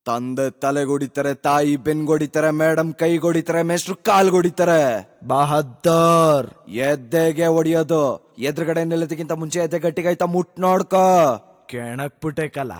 ತಂದೆ ತಲೆಗೊಡಿತಾರೆ ತಾಯಿ ಬೆನ್ಗೊಡಿತಾರೆ ಮೇಡಮ್ ಕೈಗೊಡಿತಾರೆ ಮೇಷ್ಟ್ರು ಕಾಲ್ಗೊಡಿತಾರೆ ಬಹದ್ದರ್ ಎದ್ದೆಗೆ ಹೊಡಿಯೋದು ಎದುರುಗಡೆ ನಿಲ್ಲದಕ್ಕಿಂತ ಮುಂಚೆ ಎದೆ ಗಟ್ಟಿಗಾಯ್ತಾ ಮುಟ್ ನೋಡ್ಕೋ ಕೆಣಕ್ ಪುಟೆ ಕಲ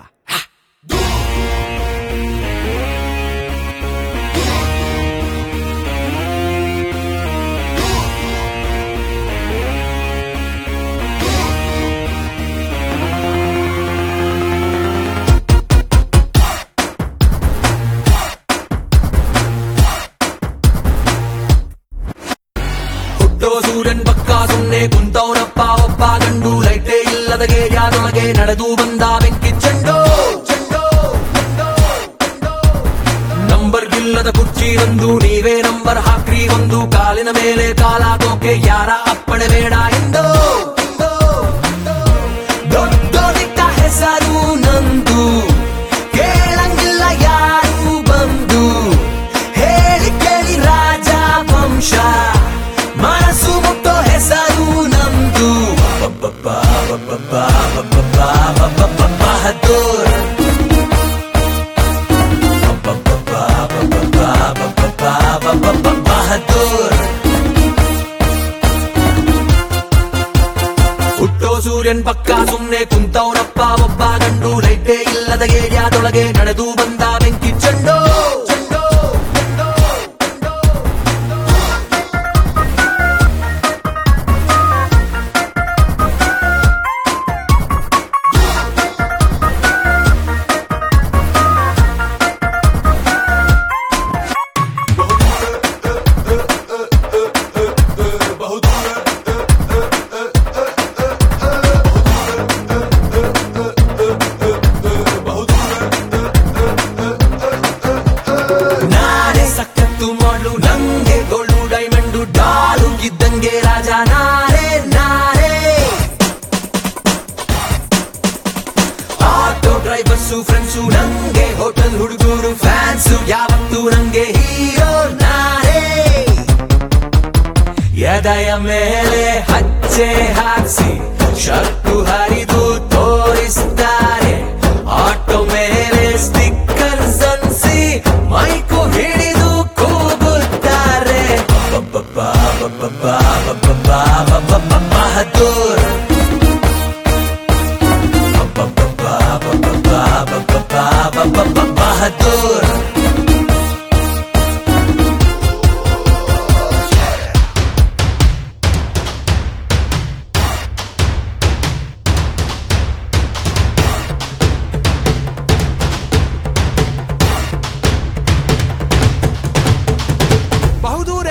ಹುಟ್ಟೋ ಸೂರ್ಯನ್ ಪಕ್ಕ ಸುಮ್ನೆ ಕುಂತವನಪ್ಪ ಒಬ್ಬ ಗಂಡು ಲೈಟೇ ಇಲ್ಲದ ಗೇರ್ಯಾದೊಳಗೆ ನಡೆದು ಬಂದ ಬೆಂಕಿ ಚೆಂಡು ಚೆಂಡು, ಚೆಂಡು, ಚೆಂಡು. ನಂಬರ್ ಗಿಲ್ಲದ ಕುರ್ಚಿ ಒಂದು ನೀವೇ ನಂಬರ್ ಹಾಕ್ರಿ ಒಂದು ಕಾಲಿನ ಮೇಲೆ ಕಾಲಾಗೋಕೆ ಯಾರ ಅಪ್ಪಣೆ ಬೇಡ ಎಂದು ಎಂದು, ಎಂದು. ದೊಡ್ಡೋದಿಟ್ಟ ಹೆಸರು ನಂದು ಕೇಳಂಗಿಲ್ಲ ಯಾರು ಬಂದು ಹೇಳಿ ಕೇಳಿ ರಾಜ ವಂಶ ಮನಸ್ಸು ಮುಟ್ಟೋ ಹೆಸರು ನಮ್ದು ಬಹದ್ದೂರ್ ಬಹದ್ದೂರ್ ಹುಟ್ಟೋ ಸೂರ್ಯನ್ ಪಕ್ಕ ಸುಮ್ನೆ ಕುಂತವನಪ್ಪ ಒಬ್ಬ ಗಂಡು ಲೈಟೇ ಇಲ್ಲದ ಏರಿಯಾದೊಳಗೆ ನಡೆದು ಬಂದ ಬೆಂಕಿ ಚೆಂಡು ಚೆಂಡು, ಚೆಂಡು, ಚೆಂಡು. ನಾನೇ ಸಖತ್ತು ಮಾಡು ನಂಗೆ ಗೋಲ್ಡು ಡೈಮಂಡು ಡಾಲು ಇದ್ದಂಗೆ ರಾಜ ನಾನೇ ನಾನೇ ಆಟೋ ಡ್ರೈವರ್ಸು ಫ್ರೆಂಡ್ಸು ನಂಗೆ ಹೋಟೆಲ್ ಹುಡುಗರು ಫ್ಯಾನ್ಸು ಯಾವತ್ತು ನಂಗೆ ಹೀರೋ ನಾನೇ ಎದೆಯ ಮೇಲೆ ಹಚ್ಚೆ ಹಾಕ್ಸಿ ಶರ್ಟು ಹರಿದು ತೋರಿಸ್ತಾರೆ ಆಟೋ ಮೇಲೆ ಸ್ಟಿಕ್ಕರ್ಸ್ ಅನ್ಸಿ ಮೈಕು ಹಿಡಿದು ಕೂಗುತ್ತಾರೆ ಬಹದ್ದೂರ್ ಬಹದ್ದೂರ್ ಬಹುದೂರೇ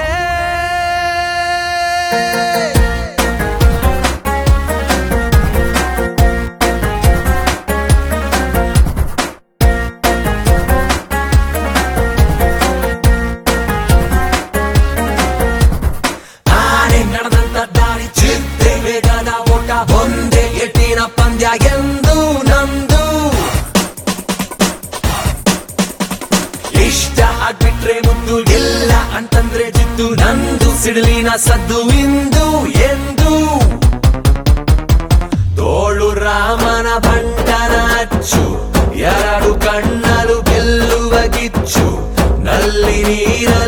ಆನೆ ನಡೆದಂತ ದಾರಿ ಚಿತ್ತೆ ವೇಗದ ಓಟ ಒಂದೇ ಎಟ್ಟಿನ ಪಂದ್ಯ ಎಂದು ನಂದು ಇಷ್ಟ ಆಗ್ಬಿಟ್ರೆ ಮುಂದು ಇಲ್ಲ ಅಂತಂದ್ರೆ ಜಿದ್ದು ನಂದು ಸಿಡಿಲಿನ ಸದ್ದು ಇಂದು ಎಂದು ತೋಳು ರಾಮನ ಬಂಟನ ಅಚ್ಚು ಎರಡು ಕಣ್ಣಲು ಗೆಲ್ಲುವ ಕಿಚ್ಚು ನಲ್ಲಿ ನೀರಲು